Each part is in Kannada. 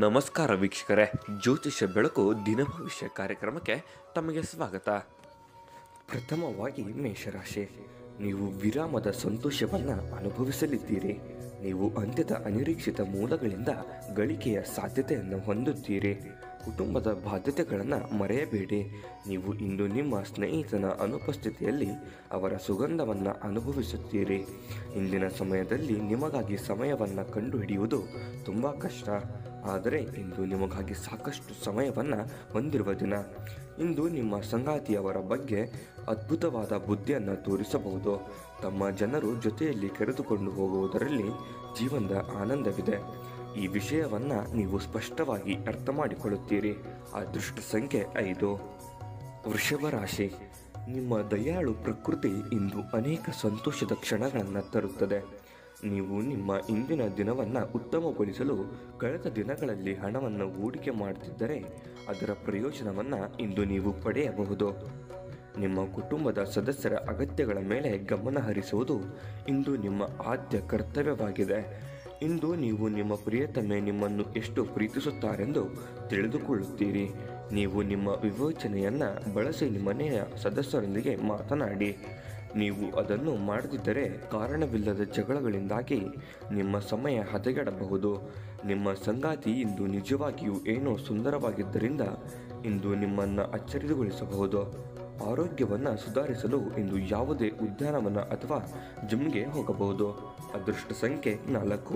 ನಮಸ್ಕಾರ ವೀಕ್ಷಕರೇ ಜ್ಯೋತಿಷ್ಯ ಬೆಳಕು ದಿನ ಭವಿಷ್ಯ ಕಾರ್ಯಕ್ರಮಕ್ಕೆ ತಮಗೆ ಸ್ವಾಗತ ಪ್ರಥಮವಾಗಿ ಮೇಷರಾಶಿ ನೀವು ವಿರಾಮದ ಸಂತೋಷವನ್ನು ಅನುಭವಿಸಲಿದ್ದೀರಿ ನೀವು ಅಂತ್ಯದ ಅನಿರೀಕ್ಷಿತ ಮೂಲಗಳಿಂದ ಗಳಿಕೆಯ ಸಾಧ್ಯತೆಯನ್ನು ಹೊಂದುತ್ತೀರಿ ಕುಟುಂಬದ ಬಾಧ್ಯತೆಗಳನ್ನು ಮರೆಯಬೇಡಿ ನೀವು ಇಂದು ನಿಮ್ಮ ಸ್ನೇಹಿತನ ಅನುಪಸ್ಥಿತಿಯಲ್ಲಿ ಅವರ ಸುಗಂಧವನ್ನು ಅನುಭವಿಸುತ್ತೀರಿ ಇಂದಿನ ಸಮಯದಲ್ಲಿ ನಿಮಗಾಗಿ ಸಮಯವನ್ನು ಕಂಡುಹಿಡಿಯುವುದು ತುಂಬ ಕಷ್ಟ ಆದರೆ ಇಂದು ನಿಮಗಾಗಿ ಸಾಕಷ್ಟು ಸಮಯವನ್ನು ಹೊಂದಿರುವ ದಿನ ಇಂದು ನಿಮ್ಮ ಸಂಗಾತಿಯವರ ಬಗ್ಗೆ ಅದ್ಭುತವಾದ ಬುದ್ಧಿಯನ್ನು ತೋರಿಸಬಹುದು ತಮ್ಮ ಜನರು ಜೊತೆಯಲ್ಲಿ ಕರೆದುಕೊಂಡು ಹೋಗುವುದರಲ್ಲಿ ಜೀವನದ ಆನಂದವಿದೆ ಈ ವಿಷಯವನ್ನು ನೀವು ಸ್ಪಷ್ಟವಾಗಿ ಅರ್ಥ ಮಾಡಿಕೊಳ್ಳುತ್ತೀರಿ ಅದೃಷ್ಟ ಸಂಖ್ಯೆ ಐದು ವೃಷಭ ರಾಶಿ ನಿಮ್ಮ ದಯಾಳು ಪ್ರಕೃತಿ ಇಂದು ಅನೇಕ ಸಂತೋಷದ ಕ್ಷಣಗಳನ್ನು ತರುತ್ತದೆ ನೀವು ನಿಮ್ಮ ಇಂದಿನ ದಿನವನ್ನು ಉತ್ತಮಗೊಳಿಸಲು ಕಳೆದ ದಿನಗಳಲ್ಲಿ ಹಣವನ್ನು ಹೂಡಿಕೆ ಮಾಡುತ್ತಿದ್ದರೆ ಅದರ ಪ್ರಯೋಜನವನ್ನು ಇಂದು ನೀವು ಪಡೆಯಬಹುದು ನಿಮ್ಮ ಕುಟುಂಬದ ಸದಸ್ಯರ ಅಗತ್ಯಗಳ ಮೇಲೆ ಗಮನ ಹರಿಸುವುದು ಇಂದು ನಿಮ್ಮ ಆದ್ಯ ಕರ್ತವ್ಯವಾಗಿದೆ ಇಂದು ನೀವು ನಿಮ್ಮ ಪ್ರಿಯತಮೆ ನಿಮ್ಮನ್ನು ಎಷ್ಟು ಪ್ರೀತಿಸುತ್ತಾರೆಂದು ತಿಳಿದುಕೊಳ್ಳುತ್ತೀರಿ ನೀವು ನಿಮ್ಮ ವಿವೇಚನೆಯನ್ನು ಬಳಸಿ ನಿಮ್ಮ ಮನೆಯ ಸದಸ್ಯರೊಂದಿಗೆ ಮಾತನಾಡಿ ನೀವು ಅದನ್ನು ಮಾಡದಿದ್ದರೆ ಕಾರಣವಿಲ್ಲದ ಜಗಳಗಳಿಂದಾಗಿ ನಿಮ್ಮ ಸಮಯ ಹದಗೆಡಬಹುದು ನಿಮ್ಮ ಸಂಗಾತಿ ಇಂದು ನಿಜವಾಗಿಯೂ ಏನೋ ಸುಂದರವಾಗಿದ್ದರಿಂದ ಇಂದು ನಿಮ್ಮನ್ನು ಅಚ್ಚರಿಗೊಳಿಸಬಹುದು ಆರೋಗ್ಯವನ್ನು ಸುಧಾರಿಸಲು ಇಂದು ಯಾವುದೇ ಉದ್ಯಾನವನ ಅಥವಾ ಜಿಮ್ಗೆ ಹೋಗಬಹುದು ಅದೃಷ್ಟ ಸಂಖ್ಯೆ ನಾಲ್ಕು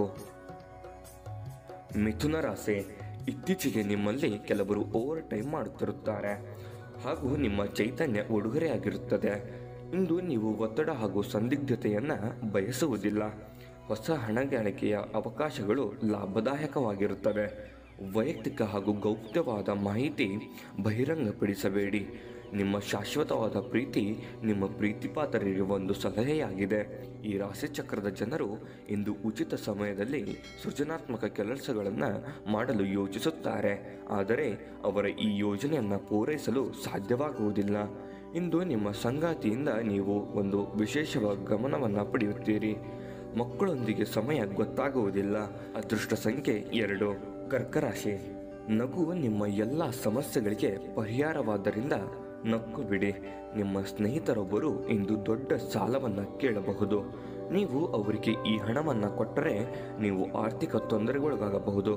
ಮಿಥುನ ರಾಶಿ ಇತ್ತೀಚೆಗೆ ನಿಮ್ಮಲ್ಲಿ ಕೆಲವರು ಓವರ್ ಟೈಮ್ ಮಾಡುತ್ತಿರುತ್ತಾರೆ ಹಾಗೂ ನಿಮ್ಮ ಚೈತನ್ಯ ಉಡುಗೊರೆಯಾಗಿರುತ್ತದೆ ಇಂದು ನೀವು ಒತ್ತಡ ಹಾಗೂ ಸಂದಿಗ್ಧತೆಯನ್ನು ಬಯಸುವುದಿಲ್ಲ ಹೊಸ ಹಣಗಾಣಿಕೆಯ ಅವಕಾಶಗಳು ಲಾಭದಾಯಕವಾಗಿರುತ್ತವೆ ವೈಯಕ್ತಿಕ ಹಾಗೂ ಗೌಪ್ಯವಾದ ಮಾಹಿತಿ ಬಹಿರಂಗಪಡಿಸಬೇಡಿ ನಿಮ್ಮ ಶಾಶ್ವತವಾದ ಪ್ರೀತಿ ನಿಮ್ಮ ಪ್ರೀತಿಪಾತ್ರರಿಗೆ ಒಂದು ಸಲಹೆಯಾಗಿದೆ ಈ ರಾಶಿಚಕ್ರದ ಜನರು ಇಂದು ಉಚಿತ ಸಮಯದಲ್ಲಿ ಸೃಜನಾತ್ಮಕ ಕೆಲಸಗಳನ್ನು ಮಾಡಲು ಯೋಚಿಸುತ್ತಾರೆ ಆದರೆ ಅವರ ಈ ಯೋಜನೆಯನ್ನು ಪೂರೈಸಲು ಸಾಧ್ಯವಾಗುವುದಿಲ್ಲ ಇಂದು ನಿಮ್ಮ ಸಂಗಾತಿಯಿಂದ ನೀವು ಒಂದು ವಿಶೇಷವಾದ ಗಮನವನ್ನು ಪಡೆಯುತ್ತೀರಿ ಮಕ್ಕಳೊಂದಿಗೆ ಸಮಯ ಗೊತ್ತಾಗುವುದಿಲ್ಲ ಅದೃಷ್ಟ ಸಂಖ್ಯೆ ಎರಡು ಕರ್ಕರಾಶಿ ನಗು ನಿಮ್ಮ ಎಲ್ಲ ಸಮಸ್ಯೆಗಳಿಗೆ ಪರಿಹಾರವಾದ್ದರಿಂದ ನಕ್ಕು ಬಿಡಿ ನಿಮ್ಮ ಸ್ನೇಹಿತರೊಬ್ಬರು ಇಂದು ದೊಡ್ಡ ಸಾಲವನ್ನು ಕೇಳಬಹುದು ನೀವು ಅವರಿಗೆ ಈ ಹಣವನ್ನು ಕೊಟ್ಟರೆ ನೀವು ಆರ್ಥಿಕ ತೊಂದರೆಗೊಳಗಾಗಬಹುದು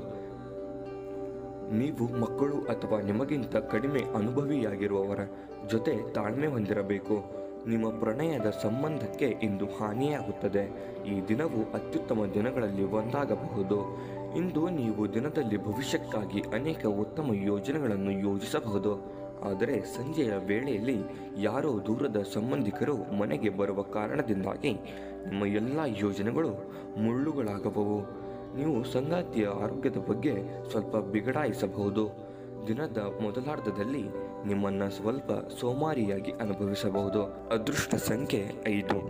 ನೀವು ಮಕ್ಕಳು ಅಥವಾ ನಿಮಗಿಂತ ಕಡಿಮೆ ಅನುಭವಿಯಾಗಿರುವವರ ಜೊತೆ ತಾಳ್ಮೆ ಹೊಂದಿರಬೇಕು ನಿಮ್ಮ ಪ್ರಣಯದ ಸಂಬಂಧಕ್ಕೆ ಇಂದು ಹಾನಿಯಾಗುತ್ತದೆ ಈ ದಿನವು ಅತ್ಯುತ್ತಮ ದಿನಗಳಲ್ಲಿ ಒಂದಾಗಬಹುದು ಇಂದು ನೀವು ದಿನದಲ್ಲಿ ಭವಿಷ್ಯಕ್ಕಾಗಿ ಅನೇಕ ಉತ್ತಮ ಯೋಜನೆಗಳನ್ನು ಯೋಜಿಸಬಹುದು ಆದರೆ ಸಂಜೆಯ ವೇಳೆಯಲ್ಲಿ ಯಾರೋ ದೂರದ ಸಂಬಂಧಿಕರು ಮನೆಗೆ ಬರುವ ಕಾರಣದಿಂದಾಗಿ ನಿಮ್ಮ ಎಲ್ಲ ಯೋಜನೆಗಳು ಮುಳ್ಳುಗಳಾಗಬಹುದು ನೀವು ಸಂಗಾತಿಯ ಆರೋಗ್ಯದ ಬಗ್ಗೆ ಸ್ವಲ್ಪ ಬಿಗಡಾಯಿಸಬಹುದು ದಿನದ ಮೊದಲಾರ್ಧದಲ್ಲಿ ನಿಮ್ಮನ್ನು ಸ್ವಲ್ಪ ಸೋಮಾರಿಯಾಗಿ ಅನುಭವಿಸಬಹುದು ಅದೃಷ್ಟ ಸಂಖ್ಯೆ ಐದು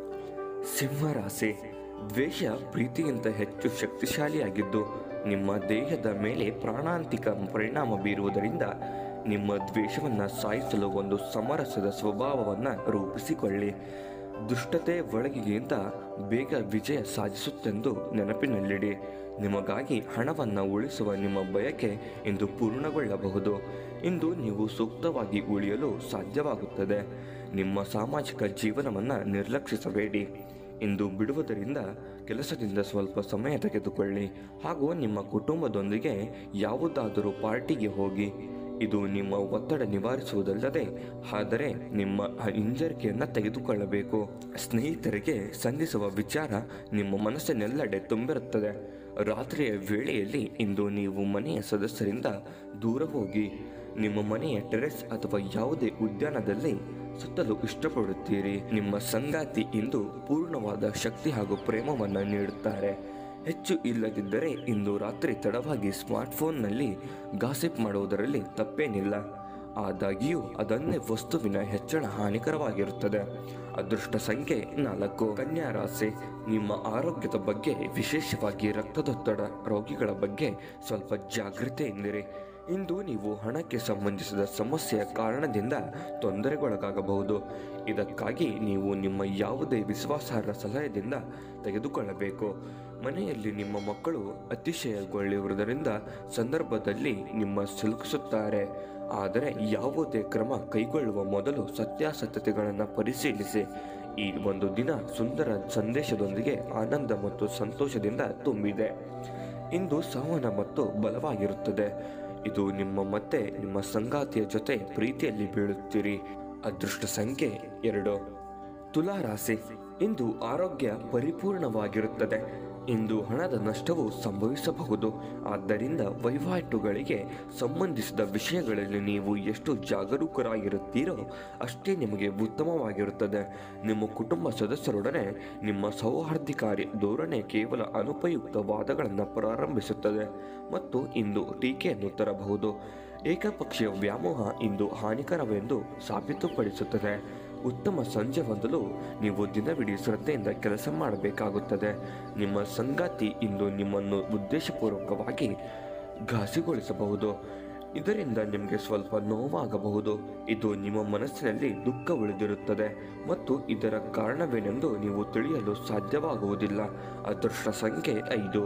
ಸಿಂಹರಾಶಿ ದ್ವೇಷ ಪ್ರೀತಿಗಿಂತ ಹೆಚ್ಚು ಶಕ್ತಿಶಾಲಿಯಾಗಿದ್ದು ನಿಮ್ಮ ದೇಹದ ಮೇಲೆ ಪ್ರಾಣಾಂತಿಕ ಪರಿಣಾಮ ಬೀರುವುದರಿಂದ ನಿಮ್ಮ ದ್ವೇಷವನ್ನು ಸಾಯಿಸಲು ಒಂದು ಸಮರಸದ ಸ್ವಭಾವವನ್ನು ರೂಪಿಸಿಕೊಳ್ಳಿ ದುಷ್ಟತೆ ಒಳಗಿಗಿಂತ ಬೇಗ ವಿಜಯ ಸಾಧಿಸುತ್ತೆಂದು ನೆನಪಿನಲ್ಲಿಡಿ ನಿಮಗಾಗಿ ಹಣವನ್ನು ಉಳಿಸುವ ನಿಮ್ಮ ಬಯಕೆ ಇಂದು ಪೂರ್ಣಗೊಳ್ಳಬಹುದು ಇಂದು ನೀವು ಸೂಕ್ತವಾಗಿ ಉಳಿಯಲು ಸಾಧ್ಯವಾಗುತ್ತದೆ ನಿಮ್ಮ ಸಾಮಾಜಿಕ ಜೀವನವನ್ನು ನಿರ್ಲಕ್ಷಿಸಬೇಡಿ ಇಂದು ಬಿಡುವುದರಿಂದ ಕೆಲಸದಿಂದ ಸ್ವಲ್ಪ ಸಮಯ ತೆಗೆದುಕೊಳ್ಳಿ ಹಾಗೂ ನಿಮ್ಮ ಕುಟುಂಬದೊಂದಿಗೆ ಯಾವುದಾದರೂ ಪಾರ್ಟಿಗೆ ಹೋಗಿ ಇದು ನಿಮ್ಮ ಒತ್ತಡ ನಿವಾರಿಸುವುದಲ್ಲದೆ ಆದರೆ ನಿಮ್ಮ ಹಿಂಜರಿಕೆಯನ್ನು ತೆಗೆದುಕೊಳ್ಳಬೇಕು ಸ್ನೇಹಿತರಿಗೆ ಸಂಧಿಸುವ ವಿಚಾರ ನಿಮ್ಮ ಮನಸ್ಸಿನೆಲ್ಲೆಡೆ ತುಂಬಿರುತ್ತದೆ ರಾತ್ರಿಯ ವೇಳೆಯಲ್ಲಿ ಇಂದು ನೀವು ಮನೆಯ ಸದಸ್ಯರಿಂದ ದೂರ ಹೋಗಿ ನಿಮ್ಮ ಮನೆಯ ಟೆರೆಸ್ ಅಥವಾ ಯಾವುದೇ ಉದ್ಯಾನದಲ್ಲಿ ಸುತ್ತಲು ಇಷ್ಟಪಡುತ್ತೀರಿ ನಿಮ್ಮ ಸಂಗಾತಿ ಇಂದು ಪೂರ್ಣವಾದ ಶಕ್ತಿ ಹಾಗೂ ಪ್ರೇಮವನ್ನು ನೀಡುತ್ತಾರೆ ಹೆಚ್ಚು ಇಲ್ಲದಿದ್ದರೆ ಇಂದು ರಾತ್ರಿ ತಡವಾಗಿ ಸ್ಮಾರ್ಟ್ಫೋನ್ನಲ್ಲಿ ಗಾಸಿಪ್ ಮಾಡುವುದರಲ್ಲಿ ತಪ್ಪೇನಿಲ್ಲ ಆದಾಗ್ಯೂ ಅದನ್ನೇ ವಸ್ತುವಿನ ಹೆಚ್ಚಳ ಹಾನಿಕರವಾಗಿರುತ್ತದೆ ಅದೃಷ್ಟ ಸಂಖ್ಯೆ ನಾಲ್ಕು ಕನ್ಯಾ ರಾಶಿ ನಿಮ್ಮ ಆರೋಗ್ಯದ ಬಗ್ಗೆ ವಿಶೇಷವಾಗಿ ರಕ್ತದೊತ್ತಡ ರೋಗಿಗಳ ಬಗ್ಗೆ ಸ್ವಲ್ಪ ಜಾಗೃತೆಯಿಂದಿರಿ ಇಂದು ನೀವು ಹಣಕ್ಕೆ ಸಂಬಂಧಿಸಿದ ಸಮಸ್ಯೆಯ ಕಾರಣದಿಂದ ತೊಂದರೆಗೊಳಗಾಗಬಹುದು ಇದಕ್ಕಾಗಿ ನೀವು ನಿಮ್ಮ ಯಾವುದೇ ವಿಶ್ವಾಸಾರ್ಹ ಸಲಹೆಯಿಂದ ತೆಗೆದುಕೊಳ್ಳಬೇಕು ಮನೆಯಲ್ಲಿ ನಿಮ್ಮ ಮಕ್ಕಳು ಅತಿಶಯಗೊಳ್ಳಿರುವುದರಿಂದ ಸಂದರ್ಭದಲ್ಲಿ ನಿಮ್ಮ ಸಿಲುಕಿಸುತ್ತಾರೆ ಆದರೆ ಯಾವುದೇ ಕ್ರಮ ಕೈಗೊಳ್ಳುವ ಮೊದಲು ಸತ್ಯಾಸತ್ಯತೆಗಳನ್ನು ಪರಿಶೀಲಿಸಿ ಈ ಒಂದು ದಿನ ಸುಂದರ ಸಂದೇಶದೊಂದಿಗೆ ಆನಂದ ಮತ್ತು ಸಂತೋಷದಿಂದ ತುಂಬಿದೆ ಇಂದು ಸಂವಹನ ಮತ್ತು ಬಲವಾಗಿರುತ್ತದೆ ಇದು ನಿಮ್ಮ ಮತ್ತೆ ನಿಮ್ಮ ಸಂಗಾತಿಯ ಜೊತೆ ಪ್ರೀತಿಯಲ್ಲಿ ಬೀಳುತ್ತೀರಿ ಅದೃಷ್ಟ ಸಂಖ್ಯೆ ಎರಡು ತುಲಾ ರಾಶಿ ಇಂದು ಆರೋಗ್ಯ ಪರಿಪೂರ್ಣವಾಗಿರುತ್ತದೆ ಇಂದು ಹಣದ ನಷ್ಟವು ಸಂಭವಿಸಬಹುದು ಆದ್ದರಿಂದ ವಹಿವಾಟುಗಳಿಗೆ ಸಂಬಂಧಿಸಿದ ವಿಷಯಗಳಲ್ಲಿ ನೀವು ಎಷ್ಟು ಜಾಗರೂಕರಾಗಿರುತ್ತೀರೋ ಅಷ್ಟೇ ನಿಮಗೆ ಉತ್ತಮವಾಗಿರುತ್ತದೆ ನಿಮ್ಮ ಕುಟುಂಬ ಸದಸ್ಯರೊಡನೆ ನಿಮ್ಮ ಸೌಹಾರ್ದಿಕಾರಿ ಧೋರಣೆ ಕೇವಲ ಅನುಪಯುಕ್ತ ವಾದಗಳನ್ನು ಪ್ರಾರಂಭಿಸುತ್ತದೆ ಮತ್ತು ಇಂದು ಟೀಕೆಯನ್ನು ತರಬಹುದು ಏಕಪಕ್ಷೀಯ ವ್ಯಾಮೋಹ ಇಂದು ಹಾನಿಕರವೆಂದು ಸಾಬೀತುಪಡಿಸುತ್ತದೆ ಉತ್ತಮ ಸಂಜೆ ಹೊಂದಲು ನೀವು ದಿನವಿಡೀ ಶ್ರದ್ಧೆಯಿಂದ ಕೆಲಸ ಮಾಡಬೇಕಾಗುತ್ತದೆ ನಿಮ್ಮ ಸಂಗಾತಿ ಇಂದು ನಿಮ್ಮನ್ನು ಉದ್ದೇಶಪೂರ್ವಕವಾಗಿ ಘಾಸಿಗೊಳಿಸಬಹುದು ಇದರಿಂದ ನಿಮಗೆ ಸ್ವಲ್ಪ ನೋವಾಗಬಹುದು ಇದು ನಿಮ್ಮ ಮನಸ್ಸಿನಲ್ಲಿ ದುಃಖ ಉಳಿದಿರುತ್ತದೆ ಮತ್ತು ಇದರ ಕಾರಣವೇನೆಂದು ನೀವು ತಿಳಿಯಲು ಸಾಧ್ಯವಾಗುವುದಿಲ್ಲ ಅದೃಷ್ಟ ಸಂಖ್ಯೆ ಐದು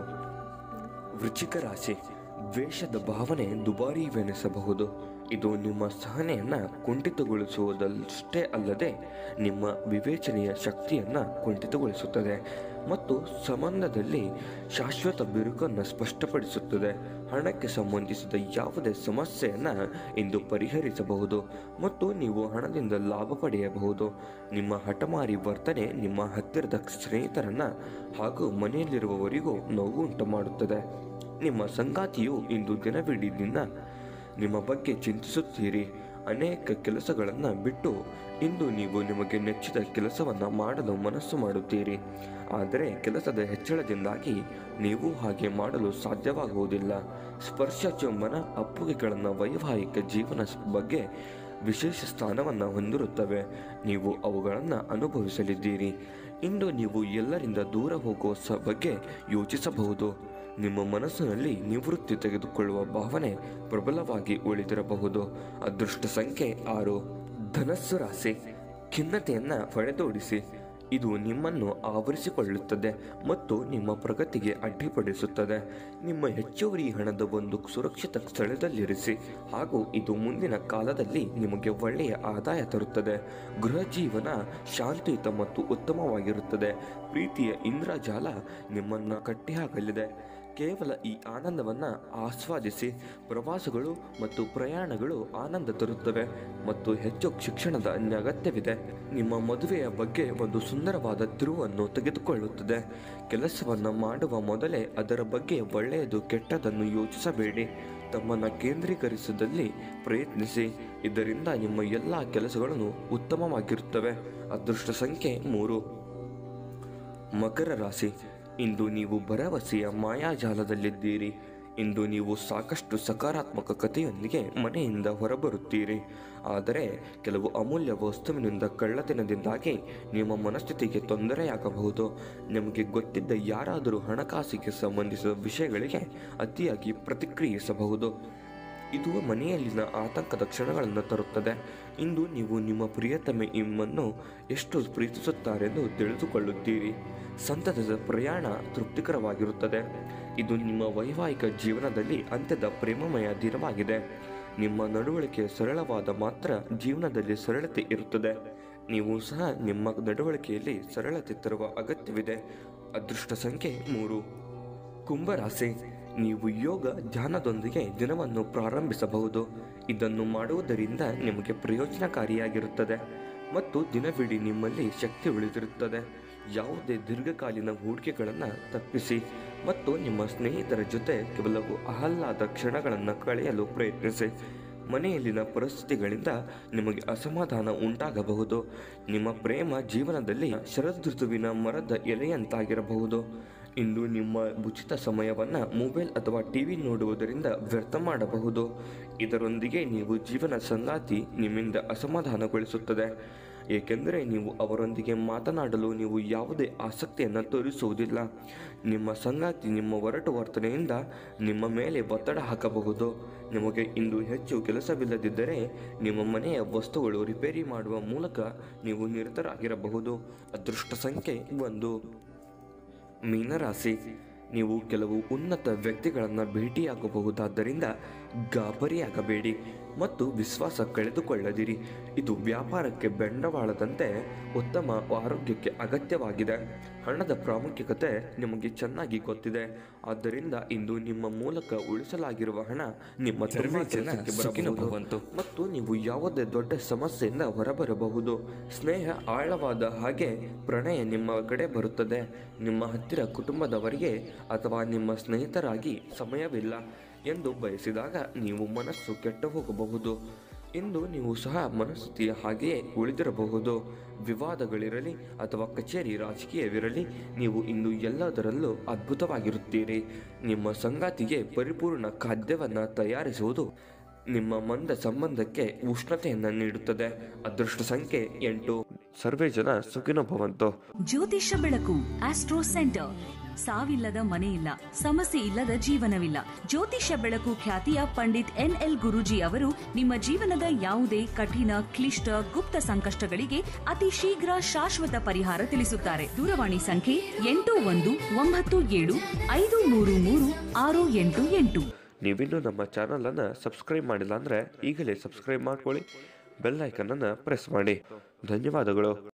ವೃಶ್ಚಿಕ ರಾಶಿ ದ್ವೇಷದ ಭಾವನೆ ದುಬಾರಿವೆನಿಸಬಹುದು ಇದು ನಿಮ್ಮ ಸಹನೆಯನ್ನು ಕುಂಠಿತಗೊಳಿಸುವುದಷ್ಟೇ ಅಲ್ಲದೆ ನಿಮ್ಮ ವಿವೇಚನೆಯ ಶಕ್ತಿಯನ್ನು ಕುಂಠಿತಗೊಳಿಸುತ್ತದೆ ಮತ್ತು ಸಂಬಂಧದಲ್ಲಿ ಶಾಶ್ವತ ಬಿರುಕನ್ನು ಸ್ಪಷ್ಟಪಡಿಸುತ್ತದೆ ಹಣಕ್ಕೆ ಸಂಬಂಧಿಸಿದ ಯಾವುದೇ ಸಮಸ್ಯೆಯನ್ನು ಇಂದು ಪರಿಹರಿಸಬಹುದು ಮತ್ತು ನೀವು ಹಣದಿಂದ ಲಾಭ ಪಡೆಯಬಹುದು ನಿಮ್ಮ ಹಠಮಾರಿ ವರ್ತನೆ ನಿಮ್ಮ ಹತ್ತಿರದ ಸ್ನೇಹಿತರನ್ನ ಹಾಗೂ ಮನೆಯಲ್ಲಿರುವವರಿಗೂ ನೋವು ಉಂಟು ಮಾಡುತ್ತದೆ ನಿಮ್ಮ ಸಂಗಾತಿಯು ಇಂದು ದಿನವಿಡೀ ದಿನ ನಿಮ್ಮ ಬಗ್ಗೆ ಚಿಂತಿಸುತ್ತೀರಿ ಅನೇಕ ಕೆಲಸಗಳನ್ನು ಬಿಟ್ಟು ಇಂದು ನೀವು ನಿಮಗೆ ನೆಚ್ಚಿದ ಕೆಲಸವನ್ನು ಮಾಡಲು ಮನಸ್ಸು ಮಾಡುತ್ತೀರಿ ಆದರೆ ಕೆಲಸದ ಹೆಚ್ಚಳದಿಂದಾಗಿ ನೀವು ಹಾಗೆ ಮಾಡಲು ಸಾಧ್ಯವಾಗುವುದಿಲ್ಲ ಸ್ಪರ್ಶ ಚುಂಬನ ಅಪ್ಪುಗೆಗಳನ್ನು ವೈವಾಹಿಕ ಜೀವನ ಬಗ್ಗೆ ವಿಶೇಷ ಸ್ಥಾನವನ್ನು ಹೊಂದಿರುತ್ತವೆ ನೀವು ಅವುಗಳನ್ನು ಅನುಭವಿಸಲಿದ್ದೀರಿ ಇಂದು ನೀವು ಎಲ್ಲರಿಂದ ದೂರ ಹೋಗುವ ಸ ಬಗ್ಗೆ ಯೋಚಿಸಬಹುದು ನಿಮ್ಮ ಮನಸ್ಸಿನಲ್ಲಿ ನಿವೃತ್ತಿ ತೆಗೆದುಕೊಳ್ಳುವ ಭಾವನೆ ಪ್ರಬಲವಾಗಿ ಉಳಿದಿರಬಹುದು ಅದೃಷ್ಟ ಸಂಖ್ಯೆ ಆರು ಧನಸ್ಸು ರಾಶಿ ಖಿನ್ನತೆಯನ್ನು ಹೊಡೆದೋಡಿಸಿ ಇದು ನಿಮ್ಮನ್ನು ಆವರಿಸಿಕೊಳ್ಳುತ್ತದೆ ಮತ್ತು ನಿಮ್ಮ ಪ್ರಗತಿಗೆ ಅಡ್ಡಿಪಡಿಸುತ್ತದೆ ನಿಮ್ಮ ಹೆಚ್ಚುವರಿ ಹಣದ ಒಂದು ಸುರಕ್ಷಿತ ಸ್ಥಳದಲ್ಲಿರಿಸಿ ಹಾಗೂ ಇದು ಮುಂದಿನ ಕಾಲದಲ್ಲಿ ನಿಮಗೆ ಒಳ್ಳೆಯ ಆದಾಯ ತರುತ್ತದೆ ಗೃಹ ಜೀವನ ಶಾಂತಿಯುತ ಮತ್ತು ಉತ್ತಮವಾಗಿರುತ್ತದೆ ಪ್ರೀತಿಯ ಇಂದ್ರಜಾಲ ನಿಮ್ಮನ್ನು ಕಟ್ಟಿಹಾಕಲಿದೆ ಕೇವಲ ಈ ಆನಂದವನ್ನು ಆಸ್ವಾದಿಸಿ ಪ್ರವಾಸಗಳು ಮತ್ತು ಪ್ರಯಾಣಗಳು ಆನಂದ ತರುತ್ತವೆ ಮತ್ತು ಹೆಚ್ಚು ಶಿಕ್ಷಣದ ಅಗತ್ಯವಿದೆ ನಿಮ್ಮ ಮದುವೆಯ ಬಗ್ಗೆ ಒಂದು ಸುಂದರವಾದ ತಿರುವನ್ನು ತೆಗೆದುಕೊಳ್ಳುತ್ತದೆ ಕೆಲಸವನ್ನು ಮಾಡುವ ಮೊದಲೇ ಅದರ ಬಗ್ಗೆ ಒಳ್ಳೆಯದು ಕೆಟ್ಟದನ್ನು ಯೋಚಿಸಬೇಡಿ ತಮ್ಮನ್ನು ಕೇಂದ್ರೀಕರಿಸಿದಲ್ಲಿ ಪ್ರಯತ್ನಿಸಿ ಇದರಿಂದ ನಿಮ್ಮ ಎಲ್ಲ ಕೆಲಸಗಳನ್ನು ಉತ್ತಮವಾಗಿರುತ್ತವೆ ಅದೃಷ್ಟ ಸಂಖ್ಯೆ ಮೂರು ಮಕರ ರಾಶಿ ಇಂದು ನೀವು ಭರವಸೆಯ ಮಾಯಾಜಾಲದಲ್ಲಿದ್ದೀರಿ ಇಂದು ನೀವು ಸಾಕಷ್ಟು ಸಕಾರಾತ್ಮಕ ಕಥೆಯೊಂದಿಗೆ ಮನೆಯಿಂದ ಹೊರಬರುತ್ತೀರಿ ಆದರೆ ಕೆಲವು ಅಮೂಲ್ಯ ವಸ್ತುವಿನಿಂದ ಕಳ್ಳತನದಿಂದಾಗಿ ನಿಮ್ಮ ಮನಸ್ಥಿತಿಗೆ ತೊಂದರೆಯಾಗಬಹುದು ನಿಮಗೆ ಗೊತ್ತಿದ್ದ ಯಾರಾದರೂ ಹಣಕಾಸಿಗೆ ಸಂಬಂಧಿಸಿದ ವಿಷಯಗಳಿಗೆ ಅತಿಯಾಗಿ ಪ್ರತಿಕ್ರಿಯಿಸಬಹುದು ಇದು ಮನೆಯಲ್ಲಿನ ಆತಂಕದ ಕ್ಷಣಗಳನ್ನು ತರುತ್ತದೆ ಇಂದು ನೀವು ನಿಮ್ಮ ಪ್ರಿಯತಮೆ ನಿಮ್ಮನ್ನು ಎಷ್ಟು ಪ್ರೀತಿಸುತ್ತಾರೆಂದು ತಿಳಿದುಕೊಳ್ಳುತ್ತೀರಿ ಸಂತತದ ಪ್ರಯಾಣ ತೃಪ್ತಿಕರವಾಗಿರುತ್ತದೆ ಇದು ನಿಮ್ಮ ವೈವಾಹಿಕ ಜೀವನದಲ್ಲಿ ಅಂತ್ಯದ ಪ್ರೇಮಮಯ ದಿನವಾಗಿದೆ ನಿಮ್ಮ ನಡವಳಿಕೆ ಸರಳವಾದ ಮಾತ್ರ ಜೀವನದಲ್ಲಿ ಸರಳತೆ ಇರುತ್ತದೆ ನೀವು ಸಹ ನಿಮ್ಮ ನಡವಳಿಕೆಯಲ್ಲಿ ಸರಳತೆ ತರುವ ಅಗತ್ಯವಿದೆ ಅದೃಷ್ಟ ಸಂಖ್ಯೆ ಮೂರು ಕುಂಭರಾಶಿ ನೀವು ಯೋಗ ಧ್ಯಾನದೊಂದಿಗೆ ದಿನವನ್ನು ಪ್ರಾರಂಭಿಸಬಹುದು ಇದನ್ನು ಮಾಡುವುದರಿಂದ ನಿಮಗೆ ಪ್ರಯೋಜನಕಾರಿಯಾಗಿರುತ್ತದೆ ಮತ್ತು ದಿನವಿಡೀ ನಿಮ್ಮಲ್ಲಿ ಶಕ್ತಿ ಉಳಿದಿರುತ್ತದೆ ಯಾವುದೇ ದೀರ್ಘಕಾಲೀನ ಹೂಡಿಕೆಗಳನ್ನು ತಪ್ಪಿಸಿ ಮತ್ತು ನಿಮ್ಮ ಸ್ನೇಹಿತರ ಜೊತೆ ಕೆಲವು ಆಹ್ಲಾದ ಕ್ಷಣಗಳನ್ನು ಕಳೆಯಲು ಪ್ರಯತ್ನಿಸಿ ಮನೆಯಲ್ಲಿನ ಪರಿಸ್ಥಿತಿಗಳಿಂದ ನಿಮಗೆ ಅಸಮಾಧಾನ ಉಂಟಾಗಬಹುದು ನಿಮ್ಮ ಪ್ರೇಮ ಜೀವನದಲ್ಲಿ ಶರದೃತುವಿನ ಮರದ ಎಲೆಯಂತಾಗಿರಬಹುದು ಇಂದು ನಿಮ್ಮ ಉಚಿತ ಸಮಯವನ್ನು ಮೊಬೈಲ್ ಅಥವಾ ಟಿವಿ ನೋಡುವುದರಿಂದ ವ್ಯರ್ಥ ಮಾಡಬಹುದು ಇದರೊಂದಿಗೆ ನೀವು ಜೀವನ ಸಂಗಾತಿ ನಿಮ್ಮಿಂದ ಅಸಮಾಧಾನಗೊಳಿಸುತ್ತದೆ ಏಕೆಂದರೆ ನೀವು ಅವರೊಂದಿಗೆ ಮಾತನಾಡಲು ನೀವು ಯಾವುದೇ ಆಸಕ್ತಿಯನ್ನು ತೋರಿಸುವುದಿಲ್ಲ ನಿಮ್ಮ ಸಂಗಾತಿ ನಿಮ್ಮ ಒರಟು ವರ್ತನೆಯಿಂದ ನಿಮ್ಮ ಮೇಲೆ ಒತ್ತಡ ಹಾಕಬಹುದು ನಿಮಗೆ ಇಂದು ಹೆಚ್ಚು ಕೆಲಸವಿಲ್ಲದಿದ್ದರೆ ನಿಮ್ಮ ಮನೆಯ ವಸ್ತುಗಳು ರಿಪೇರಿ ಮಾಡುವ ಮೂಲಕ ನೀವು ನಿರತರಾಗಿರಬಹುದು ಅದೃಷ್ಟ ಸಂಖ್ಯೆ ಒಂದು ಮೀನರಾಶಿ ನೀವು ಕೆಲವು ಉನ್ನತ ವ್ಯಕ್ತಿಗಳನ್ನು ಭೇಟಿಯಾಗಬಹುದಾದ್ದರಿಂದ ಗಾಬರಿಯಾಗಬೇಡಿ ಮತ್ತು ವಿಶ್ವಾಸ ಕಳೆದುಕೊಳ್ಳದಿರಿ ಇದು ವ್ಯಾಪಾರಕ್ಕೆ ಬಂಡವಾಳದಂತೆ ಉತ್ತಮ ಆರೋಗ್ಯಕ್ಕೆ ಅಗತ್ಯವಾಗಿದೆ ಹಣದ ಪ್ರಾಮುಖ್ಯತೆ ನಿಮಗೆ ಚೆನ್ನಾಗಿ ಗೊತ್ತಿದೆ ಆದ್ದರಿಂದ ಇಂದು ನಿಮ್ಮ ಮೂಲಕ ಉಳಿಸಲಾಗಿರುವ ಹಣ ನಿಮ್ಮ ತುಂಬಾ ಸರ್ವೇ ಜನ ಕೆಲಸಕ್ಕೆ ಸುಖಿನೋ ಬರಬಹುದು. ಭವಂತು. ಮತ್ತು ನೀವು ಯಾವುದೇ ದೊಡ್ಡ ಸಮಸ್ಯೆಯಿಂದ ಹೊರಬರಬಹುದು ಸ್ನೇಹ ಆಳವಾದ ಹಾಗೆ ಪ್ರಣಯ ನಿಮ್ಮ ಕಡೆ ಬರುತ್ತದೆ ನಿಮ್ಮ ಹತ್ತಿರ ಕುಟುಂಬದವರಿಗೆ ಅಥವಾ ನಿಮ್ಮ ಸ್ನೇಹಿತರಾಗಿ ಸಮಯವಿಲ್ಲ ಎಂದು ಬಯಸಿದಾಗ ನೀವು ಮನಸ್ಸು ಕೆಟ್ಟು ಹೋಗಬಹುದು ಇಂದು ನೀವು ಸಹ ಮನಸ್ಥಿತಿಯ ಹಾಗೆಯೇ ಉಳಿದಿರಬಹುದು ವಿವಾದಗಳಿರಲಿ ಅಥವಾ ಕಚೇರಿ ರಾಜಕೀಯವಿರಲಿ ನೀವು ಇಂದು ಎಲ್ಲದರಲ್ಲೂ ಅದ್ಭುತವಾಗಿರುತ್ತೀರಿ ನಿಮ್ಮ ಸಂಗಾತಿಗೆ ಪರಿಪೂರ್ಣ ಖಾದ್ಯವನ್ನು ತಯಾರಿಸುವುದು ನಿಮ್ಮ ಮಂದ ಸಂಬಂಧಕ್ಕೆ ಉಷ್ಣತೆಯನ್ನು ನೀಡುತ್ತದೆ ಅದೃಷ್ಟ ಸಂಖ್ಯೆ ಎಂಟು ಸರ್ವೇ ಜನ ಸುಖಿನೋ ಭವಂತು ಜ್ಯೋತಿಷ್ಯ ಬೆಳಕು ಆಸ್ಟ್ರೋ ಸೆಂಟರ್ ಸಾವಿಲ್ಲದ ಮನೆ ಇಲ್ಲ ಸಮಸ್ಯೆ ಇಲ್ಲದ ಜೀವನವಿಲ್ಲ ಜ್ಯೋತಿಷ್ಯ ಬೆಳಕು ಖ್ಯಾತಿಯ ಪಂಡಿತ್ ಎನ್ ಎಲ್ ಗುರೂಜಿ ಅವರು ನಿಮ್ಮ ಜೀವನದ ಯಾವುದೇ ಕಠಿಣ ಕ್ಲಿಷ್ಟ ಗುಪ್ತ ಸಂಕಷ್ಟಗಳಿಗೆ ಅತಿ ಶೀಘ್ರ ಶಾಶ್ವತ ಪರಿಹಾರ ತಿಳಿಸುತ್ತಾರೆ ದೂರವಾಣಿ ಸಂಖ್ಯೆ ಎಂಟು ಒಂದು ಒಂಬತ್ತು ಏಳು ಐದು ಮೂರು ಮೂರು ಆರು ಎಂಟು ಎಂಟು ನೀವಿನ್ನೂ ನಮ್ಮ ಚಾನಲನ್ನು ಸಬ್ಸ್ಕ್ರೈಬ್ ಮಾಡಿಲ್ಲ ಅಂದರೆ ಈಗಲೇ ಸಬ್ಸ್ಕ್ರೈಬ್ ಮಾಡ್ಕೊಳ್ಳಿ ಬೆಲ್ ಐಕನನ್ನು ಪ್ರೆಸ್ ಮಾಡಿ ಧನ್ಯವಾದಗಳು